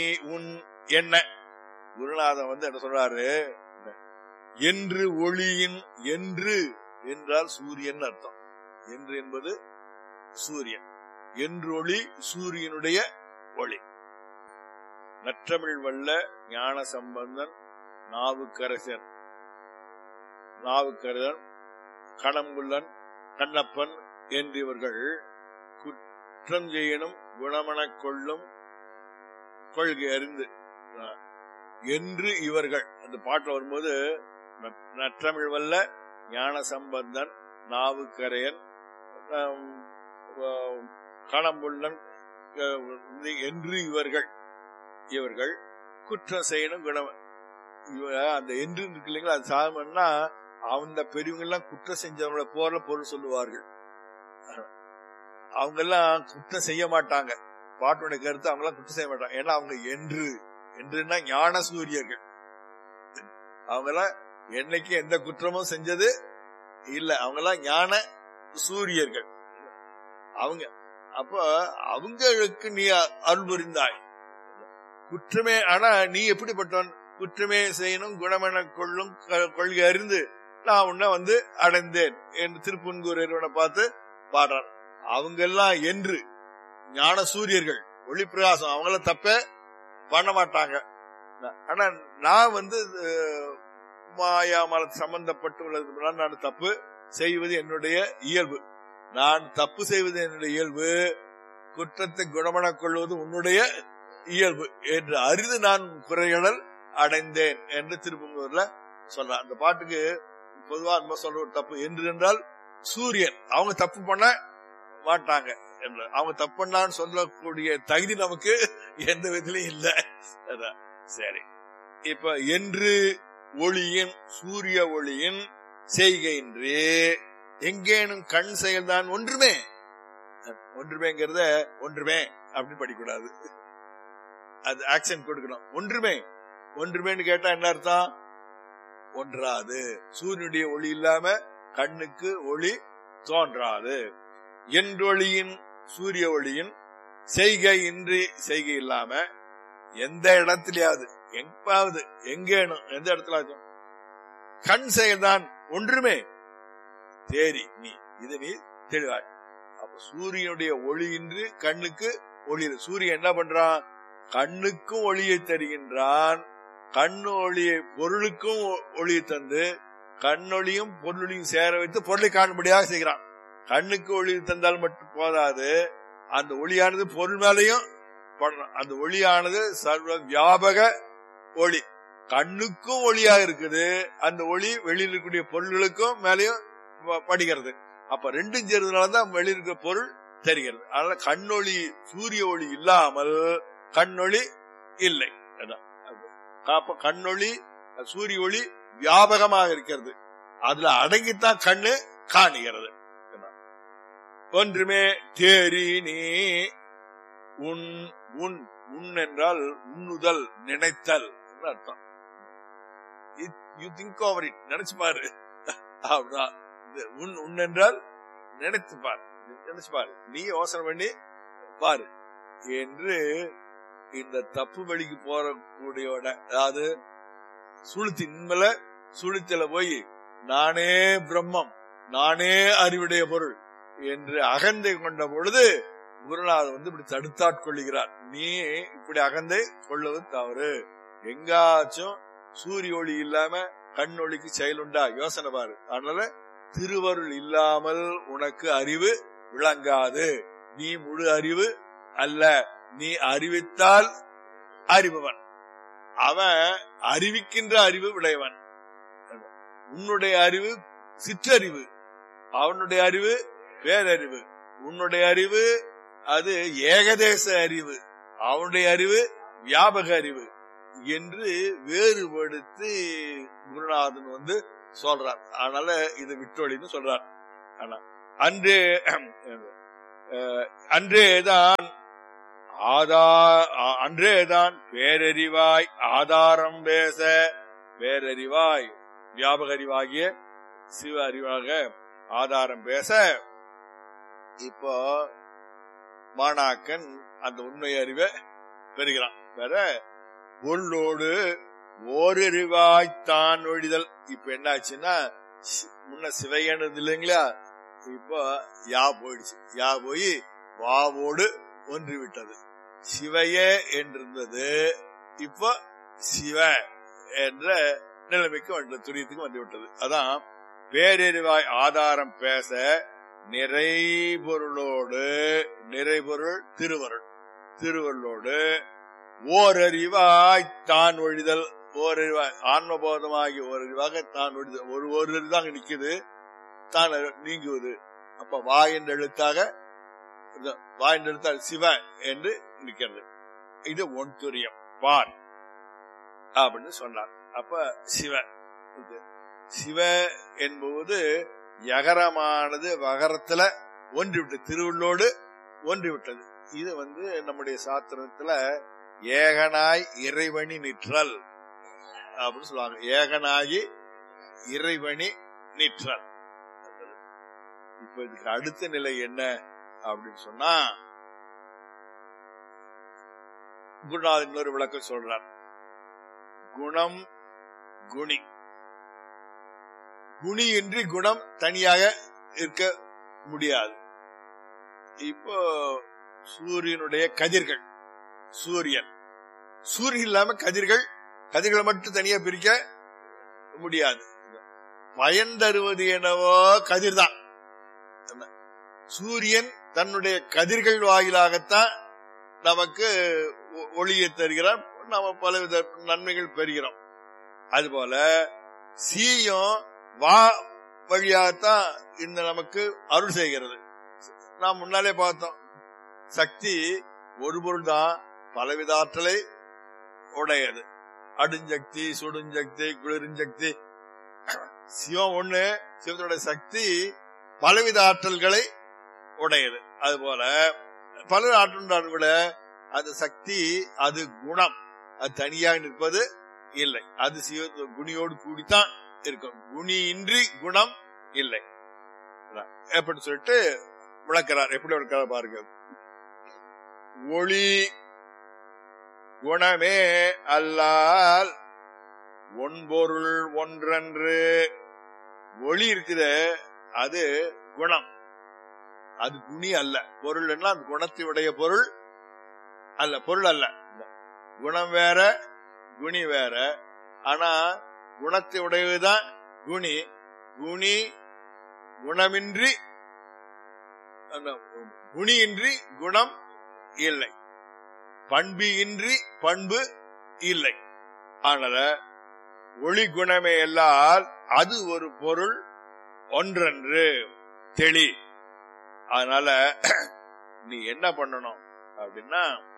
உன் என்ன குருநாதன் வந்து என்ன சொல்றாரு என்று ஒளியின் என்று என்றால் சூரியன் அர்த்தம் என்று என்பது சூரியன் என்று ஒளி சூரியனுடைய ஒளி நற்றமிழ் வல்ல ஞான சம்பந்தன் நாவுக்கரசன் நாவுக்கரசன் கணம்புள்ளன் கண்ணப்பன் என்றிவர்கள் குற்றம் செய்யணும் குணமனக் கொள்ளும் கொள்கை அறிந்து என்று இவர்கள் அந்த பாட்டுல வரும்போது ந- நற்றமிழ் வல்ல ஞான சம்பந்தன் நாவுக்கரையன் ஆம், ஆம், களம்புள்ளன் அஹ், என்று இவர்கள் இவர்கள் குற்றம் செய்யணும் குணம் இவ அந்த என்று இருக்கு இல்லைங்களா அது சாதம்னா அந்த பெரியவங்க எல்லாம் குற்றம் செஞ்சவங்கள போல பொருள் சொல்லுவார்கள் அவங்க எல்லாம் குற்றம் செய்ய மாட்டாங்க பாட்டுடைய கருத்து அவங்க எல்லாம் குற்றம் செய்ய மாட்டாங்க ஏன்னா அவங்க என்று என்றுன்னா ஞான சூரியர்கள் அவங்க எல்லாம் என்னைக்கு எந்த குற்றமும் செஞ்சது இல்ல அவங்க எல்லாம் ஞான சூரியர்கள் அவங்க அப்ப அவங்களுக்கு நீ அருள் புரிந்தாய் குற்றமே ஆனா நீ எப்படிப்பட்டவன் குற்றமே செய்யணும் குணமென கொள்ளும் க- கொள்கை அறிந்து நான் உன்னை வந்து அடைந்தேன் என்று திருப்புன்கூரனை பார்த்து பாடுறான் அவங்க எல்லாம் என்று ஞான சூரியர்கள் ஒளி பிரகாசம் அவங்கள தப்ப பண்ண மாட்டாங்க ஆனா நான் வந்து அஹ், மாயா மல சம்பந்தப்பட்டு உள்ளதுனால நான் தப்பு செய்வது என்னுடைய இயல்பு நான் தப்பு செய்வது என்னுடைய இயல்பு குற்றத்தை குணமனக் கொள்வது உன்னுடைய இயல்பு என்று அறிந்து நான் குறையடல் அடைந்தேன் என்று திருப்பங்கூர்ல சொல்றான் அந்த பாட்டுக்கு பொதுவா நம்ம சொல்ற ஒரு தப்பு என்று என்றால் சூரியன் அவங்க தப்பு பண்ண மாட்டாங்க என்று அவங்க தப்பு பண்ணான்னு சொல்லக்கூடிய தகுதி நமக்கு எந்த விதத்திலையும் இல்ல அதான். சரி இப்ப என்று ஒளியின் சூரிய ஒளியின் செய்கையின்றி எங்கேனும் கண் செயல்தான் ஒன்றுமே ஒன்றுமேங்கிறத ஒன்றுமே அப்படின்னு படிக்கூடாது அது ஆக்சன் கொடுக்கணும் ஒன்றுமே ஒன்றுமேன்னு கேட்டா என்ன அர்த்தம் ஒன்றாது சூரியனுடைய ஒளி இல்லாம கண்ணுக்கு ஒளி தோன்றாது என்றொளியின் சூரிய ஒளியின் செய்கை இன்றி செய்கை இல்லாம எந்த இடத்துலயாவது எங்காவது எங்கேனும் எந்த இடத்துல கண் செயல்தான் ஒன்றுமே தேரி நீ இது நீ தெளிவாய் அப்ப சூரியனுடைய ஒளியின்றி கண்ணுக்கு ஒளி இல்லை. சூரியன் என்ன பண்றான் கண்ணுக்கும் ஒளியை தருகின்றான் கண்ணு ஒளியை பொருளுக்கும் ஒ- ஒளியை தந்து கண்ணொளியும் பொருளையும் சேர வைத்து பொருளை காணும்படியாக செய்கிறான் கண்ணுக்கு ஒளி தந்தால் மட்டும் போதாது அந்த ஒளியானது பொருள் மேலையும் படணும் அந்த ஒளியானது சர்வ வியாபக ஒளி கண்ணுக்கும் ஒளியா இருக்குது அந்த ஒளி வெளியில் இருக்கக்கூடிய பொருள்களுக்கும் மேலையும் ப- படுகிறது அப்ப ரெண்டும் சேர்ந்ததுனாலதான் வெளியில் இருக்கிற பொருள் தெரிகிறது அதனால கண்ணொளி சூரிய ஒளி இல்லாமல் கண்ணொளி இல்லை அதான். அப்ப கண்ணொளி சூரிய ஒளி வியாபகமாக இருக்கிறது அதுல அடங்கித்தான் கண்ணு காணுகிறது அதான். ஒன்றுமே தேரி நீ உன் உன் உன் என்றால் உண்ணுதல் நினைத்தல் என்று அர்த்தம் யூ திங்க் ஓவர் இட் நினைச்சு பாரு அப்படிதான் இது உன் உன் என்றால் நினைத்து பார் நினைச்சு பாரு நீ யோசனை பண்ணி பாரு என்று இந்த தப்பு வழிக்கு போறக்கூடியவன அதாவது சுளுத்தி இன்மல சுளுத்தில போய் நானே பிரம்மம் நானே அறிவுடைய பொருள் என்று அகந்தை கொண்ட பொழுது குருநாதர் வந்து இப்படி தடுத்தாட்கொள்ளுகிறார் நீ இப்படி அகந்தை கொள்வது தவறு எங்காச்சும் சூரிய ஒளி இல்லாம கண் ஒளிக்கு செயலுண்டா யோசனை பாரு அதனால திருவருள் இல்லாமல் உனக்கு அறிவு விளங்காது நீ முழு அறிவு அல்ல நீ அறிவித்தால் அறிபவன் அவன் அறிவிக்கின்ற அறிவு உடையவன் உன்னுடைய அறிவு சிற்றறிவு அவனுடைய அறிவு பேரறிவு உன்னுடைய அறிவு அது ஏகதேச அறிவு அவனுடைய அறிவு வியாபக அறிவு என்று வேறுபடுத்தி குருநாதன் வந்து சொல்றார் அதனால இது விட்டொழின்னு சொல்றார் ஆனா அன்றே அஹ், அன்றேதான் ஆதா அ- அன்றேதான் பேரறிவாய் ஆதாரம் பேச பேரறிவாய் வியாபக அறிவாகிய சிவ அறிவாக ஆதாரம் பேச இப்போ மாணாக்கன் அந்த உண்மை அறிவை பெறுகிறான் பெற பொருளோடு ஓரிருவாய்த்தான் ஒழிதல் இப்ப என்னாச்சுன்னா சி- முன்ன சிவையனது இல்லைங்களா இப்போ யா போயிடுச்சு யா போய் வாவோடு ஒன்று விட்டது சிவையே என்றிருந்தது இப்போ சிவ என்ற நிலைமைக்கு வந்து துரியத்துக்கு வந்து விட்டது அதான் பேரெறிவாய் ஆதாரம் பேச நிறைபொருளோடு நிறைபொருள் திருவருள் திருவருளோடு ஓரறிவாய் தான் ஒழிதல் ஓரறிவாய் ஆன்மபோதமாகி ஓரறிவாக தான் ஒழிதல் ஒரு ஒரு அறிவு தான் அங்க நிக்குது தான் நீங்குவது அப்ப வா என்ற எழுத்தாக இந்த வா என்ற எழுத்தாக சிவ என்று நிக்கிறது இது ஒன் துரியம் பார் அப்படின்னு சொன்னார் அப்ப சிவ இது. சிவ என்பது யகரமானது வகரத்துல ஒன்று விட்டது திருவள்ளோடு ஒன்று விட்டது இது வந்து நம்முடைய சாத்திரத்துல ஏகனாய் இறைவனி நிற்றல் அப்படின்னு சொல்லுவாங்க ஏகனாகி இறைவனி நிற்றல் இப்ப இதுக்கு அடுத்த நிலை என்ன அப்படின்னு சொன்னா குருநாதர் இன்னொரு விளக்கம் சொல்றார் குணம் குணி குணி இன்றி குணம் தனியாக இருக்க முடியாது இப்போ சூரியனுடைய கதிர்கள் சூரியன் சூரியன் இல்லாம கதிர்கள் கதிர்களை மட்டும் தனியா பிரிக்க முடியாது பயன் தருவது என்னவோ கதிர்தான் என்ன? சூரியன் தன்னுடைய கதிர்கள் வாயிலாகத்தான் நமக்கு ஒ- ஒளியை தருகிறார் நாம பலவித நன்மைகள் பெறுகிறோம் அதுபோல சீயும் வா வழியாகத்தான் இந்த நமக்கு அருள் செய்கிறது நாம் முன்னாலே பார்த்தோம் சக்தி ஒரு பொருள் தான் பலவித ஆற்றலை உடையது அடுஞ்சக்தி சுடுஞ்சக்தி குளிருஞ்சக்தி சிவம் ஒண்ணு சிவத்தோட சக்தி பலவித ஆற்றல்களை உடையது அதுபோல பல ஆற்றல் கூட அந்த சக்தி அது குணம் அது தனியாக நிற்பது இல்லை அது சிவ குணியோடு கூடித்தான் இருக்கும் குணி இன்றி குணம் இல்லை அதான். எப்படி சொல்லிட்டு விளக்கிறார் எப்படி விளக்கிறார் பாருங்க ஒளி குணமே அல்லால் ஒன்பொருள் ஒன்றன்று ஒளி இருக்குது அது குணம் அது குணி அல்ல பொருள் என்ன அந்த குணத்தை உடைய பொருள் அல்ல பொருள் அல்ல குணம் வேற குணி வேற ஆனா குணத்தை உடையதுதான் குணி குணி குணமின்றி அந்த குணியின்றி குணம் இல்லை பண்பு இன்றி பண்பு இல்லை அதனால ஒளி குணமே எல்லால் அது ஒரு பொருள் ஒன்றன்று தெளி அதனால நீ என்ன பண்ணணும் அப்படின்னா